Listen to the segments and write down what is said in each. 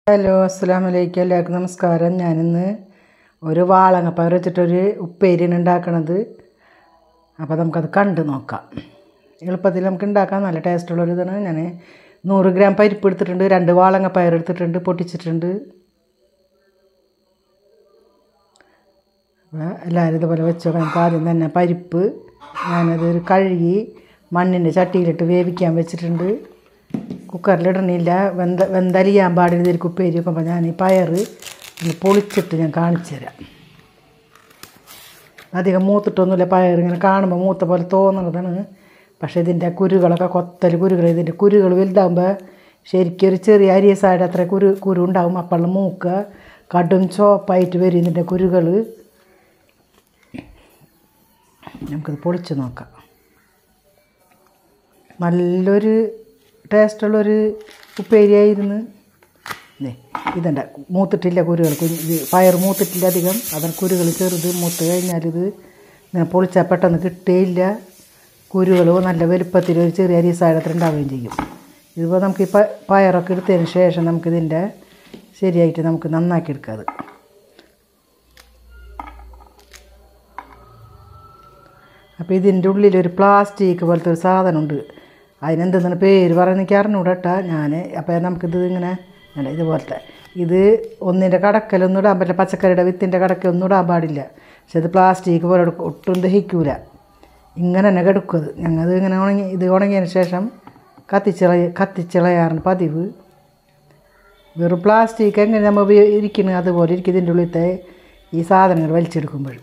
Hello അസ്സാം വലൈക്കും എല്ലാവർക്കും നമസ്കാരം ഞാനിന്ന് ഒരു വാളങ്ങപ്പയർ വെച്ചിട്ടൊരു ഉപ്പേരിയാണ് ഉണ്ടാക്കണത് അപ്പോൾ നമുക്കത് കണ്ട് നോക്കാം എളുപ്പത്തിൽ നമുക്ക് ഉണ്ടാക്കാൻ നല്ല ടേസ്റ്റുള്ളൊരു ഇതാണ് ഞാൻ നൂറ് ഗ്രാം പരിപ്പ് എടുത്തിട്ടുണ്ട് രണ്ട് വാളങ്ങപ്പയർ എടുത്തിട്ടുണ്ട് പൊട്ടിച്ചിട്ടുണ്ട് അപ്പോൾ എല്ലാവരും ഇതുപോലെ വെച്ചോ നമുക്ക് ആദ്യം തന്നെ പരിപ്പ് ഞാനത് ഒരു കഴുകി മണ്ണിൻ്റെ ചട്ടിയിലിട്ട് വേവിക്കാൻ വെച്ചിട്ടുണ്ട് കുക്കറിലിടണില്ല വെന്ത വെന്തലിയാൻ പാടില്ല ഇതിൽ ഉപ്പേരി വെക്കുമ്പോൾ ഞാൻ ഈ പയർ ഒന്ന് പൊളിച്ചിട്ട് ഞാൻ കാണിച്ചു തരാം അധികം മൂത്തിട്ടൊന്നുമില്ല പയർ ഇങ്ങനെ കാണുമ്പോൾ മൂത്ത പോലെ തോന്നുന്നതാണ് പക്ഷേ ഇതിൻ്റെ കുരുകളൊക്കെ കൊത്തൽ കുരുകൾ ഇതിൻ്റെ കുരുകൾ വലുതാകുമ്പോൾ ശരിക്കും ഒരു ചെറിയ അരിയ സൈഡ് അത്ര കുരു കുരു ഉണ്ടാവും അപ്പോൾ മൂക്കുക കടും ചോപ്പായിട്ട് വരും ഇതിൻ്റെ കുരുകൾ നമുക്കത് പൊളിച്ച് നോക്കാം നല്ലൊരു ടേസ്റ്റുള്ളൊരു ഉപ്പേരിയായിരുന്നു ദേ ഇതുണ്ട് മൂത്തിട്ടില്ല കുരുകൾ കുഞ്ഞ് ഇത് പയർ മൂത്തിട്ടില്ല അധികം അതിന് കുരുകൾ ചെറുത് മൂത്ത് കഴിഞ്ഞാൽ ഇത് ഇങ്ങനെ പൊളിച്ചാൽ പെട്ടെന്ന് കിട്ടുകയില്ല കുരുകൾ നല്ല വലുപ്പത്തിൽ ഒരു ചെറിയ അരി സാധനത്തിൽ ഉണ്ടാവുകയും ചെയ്യും ഇതിപ്പോൾ നമുക്ക് ഈ പ പയറൊക്കെ എടുത്തതിന് ശേഷം നമുക്കിതിൻ്റെ ശരിയായിട്ട് നമുക്ക് നന്നാക്കി എടുക്കാം അത് അപ്പോൾ ഇതിൻ്റെ ഉള്ളിൽ ഒരു പ്ലാസ്റ്റിക് പോലത്തെ ഒരു സാധനമുണ്ട് അതിനെന്തെന്നാണ് പേര് പറയുന്നത് എനിക്ക് അറിഞ്ഞൂടട്ടാ ഞാൻ അപ്പോൾ നമുക്കിത് ഇങ്ങനെ അല്ല ഇതുപോലത്തെ ഇത് ഒന്നിൻ്റെ കടക്കലൊന്നും ഇടാൻ പറ്റില്ല പച്ചക്കറിയുടെ വിത്തിൻ്റെ കടക്കൊന്നും ഇടാൻ പാടില്ല പക്ഷെ ഇത് പ്ലാസ്റ്റിക് പോലെ എടുക്കും ഒട്ടും ദഹിക്കൂല ഇങ്ങനെ തന്നെ കിടക്കും അത് ഞങ്ങൾ ഇങ്ങനെ ഉണങ്ങി ഇത് ഉണങ്ങിയതിന് ശേഷം കത്തിച്ചിളയ കത്തിച്ചിളയാറാണ് പതിവ് വെറും പ്ലാസ്റ്റിക് എങ്ങനെ നമ്മൾ ഇരിക്കുന്നത് അതുപോലെ ഇരിക്കും ഇതിൻ്റെ ഉള്ളിലത്തെ ഈ സാധനങ്ങൾ വലിച്ചെടുക്കുമ്പോൾ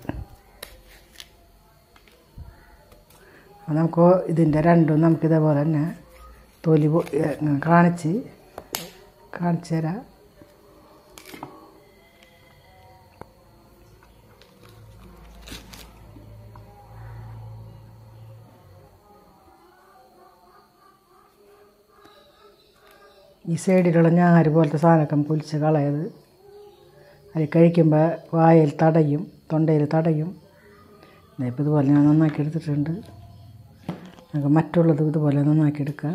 നമുക്ക് ഇതിൻ്റെ രണ്ടും നമുക്ക് ഇതേപോലെ തന്നെ തൊലി പൊ- ഏ, കാണിച്ച് കാണിച്ചു തരാം ഈ സൈഡിലുള്ള ഞാര് പോലത്തെ സാധനമൊക്കെ പൊലിച്ച് കളയത് അത് കഴിക്കുമ്പോൾ വായിൽ തടയും തൊണ്ടയിൽ തടയും ഇപ്പോൾ ഇതുപോലെ ഞാൻ നന്നാക്കി എടുത്തിട്ടുണ്ട് നമുക്ക് മറ്റുള്ളത് ഇതുപോലെ നന്നാക്കി എടുക്കുക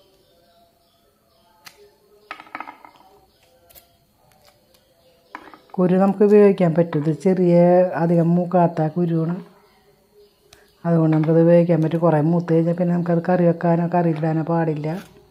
കുരു നമുക്ക് ഉപയോഗിക്കാൻ പറ്റും ഇത് ചെറിയ അധികം മൂക്കാത്ത കുരുവാണ് അതുകൊണ്ട് നമുക്കത് ഉപയോഗിക്കാൻ പറ്റും കുറേ മൂത്ത് കഴിഞ്ഞാൽ പിന്നെ നമുക്കത് കറി വെക്കാനോ കറിയിടാനോ പാടില്ല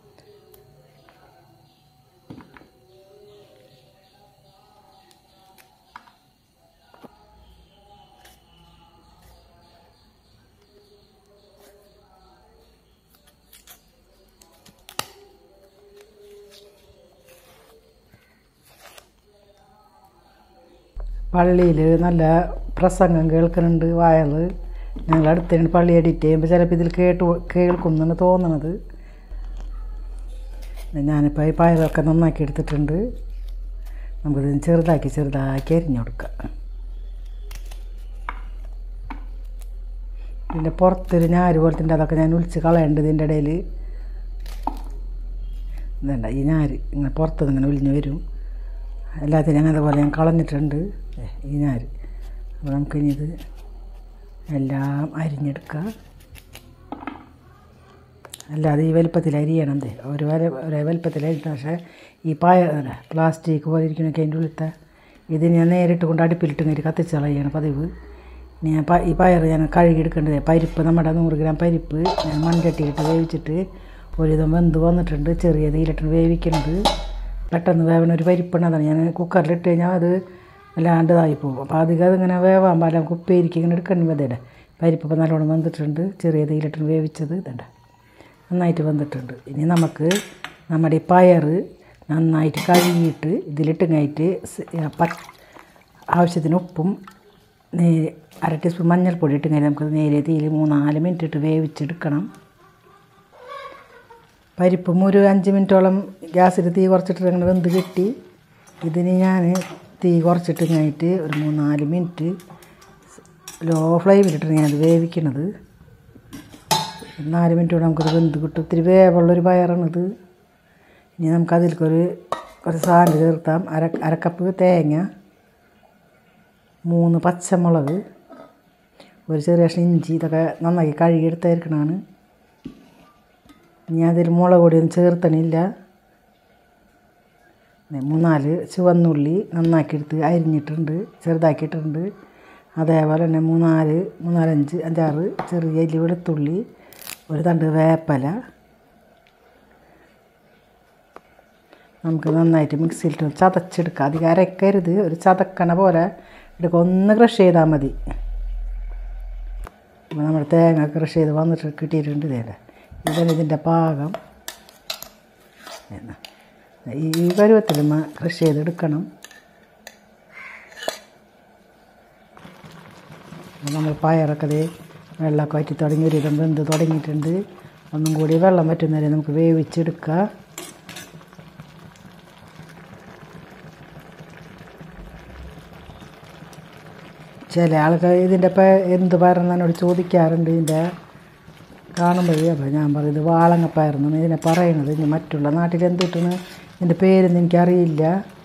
പള്ളിയിൽ നല്ല പ്രസംഗം കേൾക്കുന്നുണ്ട് വയൽ ഞങ്ങൾ അടുത്തന്നെ പള്ളി എഡിറ്റ് ചെയ്യുമ്പോൾ ചിലപ്പോൾ ഇതിൽ കേട്ട് കേൾക്കുമെന്നാണ് തോന്നണത് ഞാനിപ്പോൾ ഈ പയറൊക്കെ നന്നാക്കി എടുത്തിട്ടുണ്ട് നമുക്കിത് ചെറുതാക്കി ചെറുതാക്കി അരിഞ്ഞു കൊടുക്കാം ഇതിൻ്റെ പുറത്തൊരു ഞാര് പോലത്തെ അതൊക്കെ ഞാൻ ഒളിച്ച് കളയേണ്ടത് ഇതിൻ്റെ ഇടയിൽ ഇതണ്ട ഈ ഞാര് ഇങ്ങനെ പുറത്തുനിന്ന് ഇങ്ങനെ ഒലിഞ്ഞ് വരും എല്ലാത്തിനും ഞാൻ അതുപോലെ ഞാൻ കളഞ്ഞിട്ടുണ്ട് ദേ ഈ ഞാര് അപ്പോൾ നമുക്കിനി ഇത് എല്ലാം അരിഞ്ഞെടുക്കാം അല്ലാതെ ഈ വലുപ്പത്തിൽ അരിയണം ദേ ഒരു വര ഒരേ വലുപ്പത്തിൽ അരിഞ്ഞ പക്ഷേ ഈ പായ അല്ല പ്ലാസ്റ്റിക് പോലെ ഇരിക്കണൊക്കെ അതിൻ്റെ ഉള്ളിലത്തെ ഇത് ഞാൻ നേരിട്ട് കൊണ്ട് അടുപ്പിലിട്ട് ഇങ്ങനെ കത്തിച്ചളയാണ് പതിവ് ഇനി ഞാൻ പ- ഈ പയർ ഞാൻ കഴുകിയെടുക്കേണ്ടത് പരിപ്പ് നമ്മുടെ നൂറ് ഗ്രാം പരിപ്പ് ഞാൻ മൺചട്ടിയിട്ട് വേവിച്ചിട്ട് ഒരുവിധം വെന്ത് വന്നിട്ടുണ്ട് ചെറിയ തീയിലിട്ടാണ് വേവിക്കണത് പെട്ടെന്ന് വേവണ ഒരു പരിപ്പാണ് അതാണ് ഞാൻ കുക്കറിലിട്ട് കഴിഞ്ഞാൽ അത് വല്ലാണ്ട് ഇതായി പോകും അപ്പോൾ അധികം അതിങ്ങനെ വേവാൻ പാടില്ല നമുക്ക് ഉപ്പേരിക്ക് ഇങ്ങനെ എടുക്കണം മതിയുടെ പരിപ്പ് ഇപ്പോൾ നല്ലോണം വെന്തിട്ടുണ്ട് ചെറിയ തീയിലിട്ടാണ് വേവിച്ചത് ഇതണ്ട നന്നായിട്ട് വെന്തിട്ടുണ്ട് ഇനി നമുക്ക് നമ്മുടെ ഈ പയർ നന്നായിട്ട് കഴുകിയിട്ട് ഇതിലിട്ട് കഴിഞ്ഞിട്ട് സ്- പ ആവശ്യത്തിന് ഉപ്പും നേ അര ടീസ്പൂൺ മഞ്ഞൾപ്പൊടി ഇട്ട് കഴിഞ്ഞാൽ നമുക്ക് നേരെ തീയിൽ മൂന്നാല് മിനിറ്റ് ഇട്ട് വേവിച്ചെടുക്കണം പരിപ്പും ഒരു അഞ്ച് മിനിറ്റോളം ഗ്യാസിൽ തീ കുറച്ചിട്ട് അങ്ങനെ വെന്ത് കിട്ടി ഇതിന് ഞാൻ തീ കുറച്ചിട്ട് കഴിഞ്ഞിട്ട് ഒരു മൂന്നാല് മിനിറ്റ് ലോ ഫ്ലെയിമിലിട്ടാണ് ഞാനത് വേവിക്കണത് നാല് മിനിറ്റ് കൊണ്ട് നമുക്കത് വെന്ത് കിട്ടും ഇത്തിരി വേവുള്ളൊരു പയറാണിത് ഇനി നമുക്കതിലേക്കൊരു കുറച്ച് സാധനം ചേർത്താം അര അരക്കപ്പ് തേങ്ങ മൂന്ന് പച്ചമുളക് ഒരു ചെറിയ കഷ്ണം ഇഞ്ചി ഇതൊക്കെ നന്നായി കഴുകിയെടുത്തായിരിക്കണതാണ് ഇനി അതിൽ മുളക് പൊടിയൊന്നും ചേർത്തണില്ല ദേ മൂന്നാല് ചുവന്നുള്ളി നന്നാക്കിയെടുത്ത് അരിഞ്ഞിട്ടുണ്ട് ചെറുതാക്കിയിട്ടുണ്ട് അതേപോലെ തന്നെ മൂന്നാല് മൂന്നാലഞ്ച് അഞ്ചാറ് ചെറിയ അല്ലി വെളുത്തുള്ളി ഒരു തണ്ട് വേപ്പല നമുക്ക് നന്നായിട്ട് മിക്സിയിലിട്ട് ചതച്ചെടുക്കുക അധികം അരക്കരുത് ഒരു ചതക്കണ പോലെ എടുക്കുക ഒന്ന് ക്രഷ് ചെയ്താൽ മതി അപ്പോൾ നമ്മൾ തേങ്ങ ക്രഷ് ചെയ്ത് വന്നിട്ട് കിട്ടിയിട്ടുണ്ട് ഇതേ ഇതാണ് ഇതിൻ്റെ പാകം എന്നാ. ഈ പരുവത്തിൽ ക്രഷ് ചെയ്തെടുക്കണം അപ്പോൾ നമ്മൾ പയറൊക്കെ ദേ വെള്ളമൊക്കെ വറ്റി തുടങ്ങി ഒരു വിധം വെന്ത് തുടങ്ങിയിട്ടുണ്ട് ഒന്നും കൂടി വെള്ളം വറ്റുന്നവരെ നമുക്ക് വേവിച്ചെടുക്കുക ചില ആൾക്കാർ ഇതിൻ്റെ ഇപ്പം എന്ത് പയറെന്ന് എന്നോട് ചോദിക്കാറുണ്ട് ഇതിൻ്റെ കാണുമ്പോഴേ അപ്പോൾ ഞാൻ പറയും ഇത് വാളങ്ങപ്പയറെന്നാണ് ഇതിനെ പറയണത് ഇനി മറ്റുള്ള നാട്ടിൽ എന്ത് കിട്ടുന്നു ഇതിൻ്റെ പേരൊന്നും എനിക്കറിയില്ല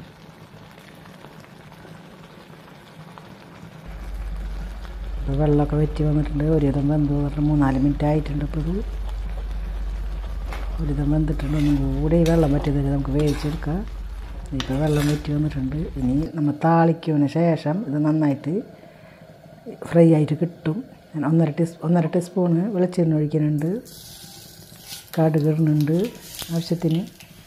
ഇപ്പോൾ വെള്ളമൊക്കെ വറ്റി വന്നിട്ടുണ്ട് ഒരുവിധം വെന്ത് പറഞ്ഞിട്ട് മൂന്നാല് മിനിറ്റ് ആയിട്ടുണ്ട് ഇപ്പോൾ ഇത് ഒരുവിധം വെന്തിട്ടുണ്ട് ഒന്നും കൂടി ഈ വെള്ളം വറ്റിയതിൽ നമുക്ക് വേവിച്ചെടുക്കാം ഇപ്പോൾ വെള്ളം വറ്റി വന്നിട്ടുണ്ട് ഇനി നമ്മൾ താളിക്കുന്നതിന് ശേഷം ഇത് നന്നായിട്ട് ഫ്രൈ ആയിട്ട് കിട്ടും ഞാൻ ഒന്നര ടീസ് ഒന്നര ടീസ്പൂണ് വെളിച്ചെണ്ണ ഒഴിക്കുന്നുണ്ട് കടുക് ഇടുന്നുണ്ട് ആവശ്യത്തിന്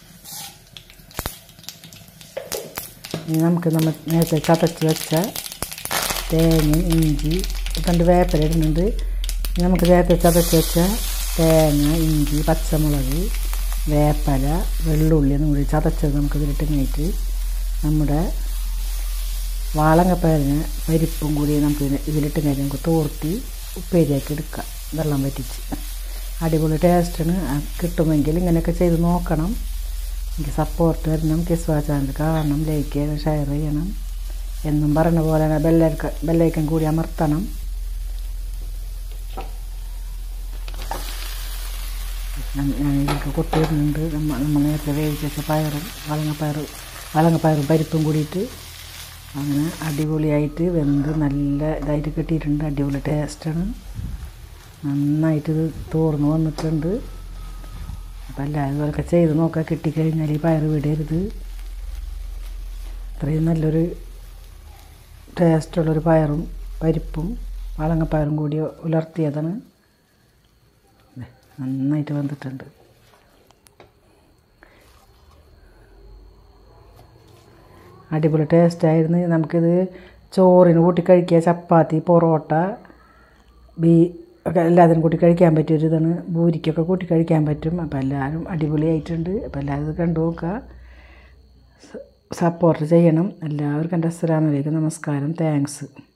ഇനി നമുക്ക് നമ്മൾ നേരത്തെ ചതച്ച് വെച്ച തേങ്ങ ഇഞ്ചി രണ്ട് വേപ്പില ഇടുന്നുണ്ട് ഇനി നമുക്ക് നേരത്തെ ചതച്ച് വെച്ച തേങ്ങ ഇഞ്ചി പച്ചമുളക് വേപ്പല വെള്ളുള്ളി എന്നും കൂടി ചതച്ചത് നമുക്ക് ഇതിലിട്ട് കഴിഞ്ഞിട്ട് നമ്മുടെ വാളങ്ങപ്പയറിന് പരിപ്പും കൂടി നമുക്ക് ഇതിന് ഇതിലിട്ട് കഴിഞ്ഞ് നമുക്ക് തോർത്തി ഉപ്പേരിയാക്കി എടുക്കാം വെള്ളം വറ്റിച്ച് അടിപൊളി ടേസ്റ്റാണ് കിട്ടുമെങ്കിൽ ഇങ്ങനെയൊക്കെ ചെയ്ത് നോക്കണം എനിക്ക് സപ്പോർട്ട് തരണം കിസ്വാ ചാനൽ കാണണം ലൈക്ക് ചെയ്യണം ഷെയർ ചെയ്യണം എന്നും പറഞ്ഞ പോലെ തന്നെ ബെല്ലൈക്ക ബെല്ലൈക്കൻ കൂടി അമർത്തണം ഞാൻ ഞാൻ ഇതിലേക്ക് കൊത്തിയിടുന്നുണ്ട് നമ്മൾ നമ്മൾ നേരത്തെ വേവിച്ച് വെച്ച പയറും വളങ്ങപ്പയർ വളങ്ങപ്പയറും പരിപ്പും കൂടിയിട്ട് അങ്ങനെ അടിപൊളിയായിട്ട് വെന്ത് നല്ല ഇതായിട്ട് കിട്ടിയിട്ടുണ്ട് അടിപൊളി ടേസ്റ്റാണ് നന്നായിട്ട് ഇത് തോർന്ന് വന്നിട്ടുണ്ട് അപ്പം എല്ലാവരും ഇതൊക്കെ ചെയ്ത് നോക്കുക കിട്ടിക്കഴിഞ്ഞാൽ ഈ പയർ വിടരുത് അത്രയും നല്ലൊരു ടേസ്റ്റുള്ളൊരു പയറും പരിപ്പും വളങ്ങപ്പയറും കൂടി ഉലർത്തിയതാണ് ദേ, നന്നായിട്ട് വന്നിട്ടുണ്ട് അടിപൊളി ടേസ്റ്റായിരുന്നു നമുക്കിത് ചോറിന് കൂട്ടി കഴിക്കുക ചപ്പാത്തി പൊറോട്ട ബീ ഒക്കെ എല്ലാത്തിനും കൂട്ടി കഴിക്കാൻ പറ്റിയൊരു ഇതാണ് പൂരിക്കൊക്കെ കൂട്ടി കഴിക്കാൻ പറ്റും അപ്പോൾ എല്ലാവരും അടിപൊളിയായിട്ടുണ്ട് അപ്പോൾ എല്ലാവരും ഇത് കണ്ടു നോക്കുക സപ്പോർട്ട് ചെയ്യണം എല്ലാവർക്കും എൻ്റെ അസ്സലാമലൈക്കും നമസ്കാരം താങ്ക്സ്